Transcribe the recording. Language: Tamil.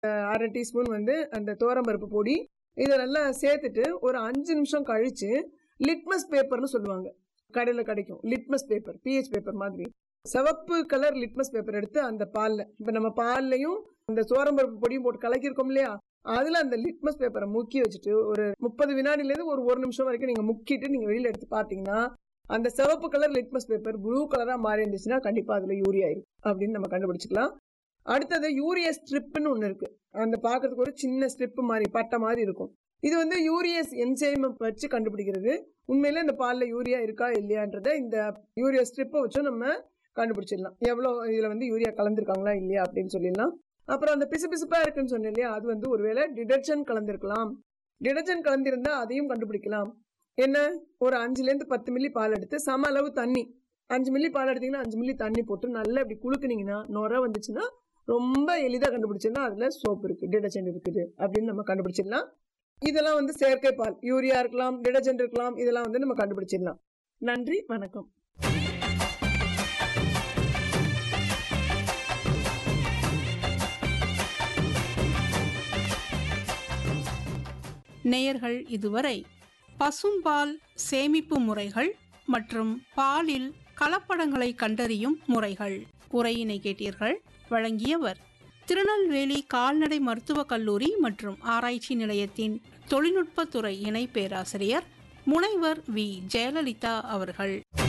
அஹ், அரை டீஸ்பூன் வந்து அந்த துவரம்பருப்பு பொடி இதை நல்லா சேர்த்துட்டு ஒரு அஞ்சு நிமிஷம் கழிச்சு லிட்மஸ் பேப்பர்னு சொல்லுவாங்க கடையில் கிடைக்கும் லிட்மஸ் பேப்பர் பிஹெச் பேப்பர் மாதிரி சிவப்பு கலர் லிட்மஸ் பேப்பர் எடுத்து அந்த பாலில் இப்போ நம்ம பால்லையும் அந்த சோரம்பருப்பு பொடியும் போட்டு கலக்கியிருக்கோம் இல்லையா அதில் அந்த லிட்மஸ் பேப்பரை முக்கி வச்சுட்டு ஒரு முப்பது வினாடிலேருந்து ஒரு ஒரு நிமிஷம் வரைக்கும் நீங்கள் முக்கிட்டு நீங்கள் வெளியில் எடுத்து பார்த்தீங்கன்னா அந்த சிவப்பு கலர் லிட்மஸ் பேப்பர் ப்ளூ கலராக மாறி இருந்துச்சுன்னா கண்டிப்பாக அதில் யூரியா இருக்கு அப்படின்னு நம்ம கண்டுபிடிச்சிக்கலாம் அடுத்தது யூரியா ஸ்ட்ரிப்னு ஒன்று இருக்கு அந்த பார்க்கறதுக்கு ஒரு சின்ன ஸ்ட்ரிப் மாதிரி பட்டை மாதிரி இருக்கும் இது வந்து யூரியஸ் என்சைமை வச்சு கண்டுபிடிக்கிறது உண்மையில இந்த பாலில் யூரியா இருக்கா இல்லையான்றதை இந்த யூரியா ஸ்ட்ரிப்பை வச்சும் நம்ம கண்டுபிடிச்சிடலாம் எவ்வளோ இதில் வந்து யூரியா கலந்துருக்காங்களா இல்லையா அப்படின்னு சொல்லிடலாம் அப்புறம் அந்த பிசுபிசுப்பா இருக்குன்னு சொன்னேன் இல்லையா அது வந்து ஒருவேளை டிடர்ஜென்ட் கலந்துருக்கலாம் டிடர்ஜென்ட் கலந்திருந்தா அதையும் கண்டுபிடிக்கலாம் என்ன ஒரு அஞ்சுலேருந்து பத்து மில்லி பால் எடுத்து சம அளவு தண்ணி அஞ்சு மில்லி பால் எடுத்தீங்கன்னா அஞ்சு மில்லி தண்ணி போட்டு நல்லா இப்படி குலுக்குனீங்கன்னா நுர வந்துச்சுன்னா ரொம்ப எளிதாக கண்டுபிடிச்சிடலாம் அதில் சோப் இருக்குது டிடர்ஜென்ட் இருக்குது அப்படின்னு நம்ம கண்டுபிடிச்சிடலாம் இதெல்லாம் வந்து செயற்கை பால் யூரியா இருக்கலாம் டிடர்ஜென்ட் இருக்கலாம் இதெல்லாம் வந்து நம்ம கண்டுபிடிச்சிடலாம் நன்றி வணக்கம் நேயர்கள் இதுவரை பசும்பால் சேமிப்பு முறைகள் மற்றும் பாலில் கலப்படங்களை கண்டறியும் முறைகள் உரையினை கேட்டீர்கள் வழங்கியவர் திருநெல்வேலி கால்நடை மருத்துவக் கல்லூரி மற்றும் ஆராய்ச்சி நிலையத்தின் தொழில்நுட்பத்துறை இணை பேராசிரியர் முனைவர் வி ஜெயலலிதா அவர்கள்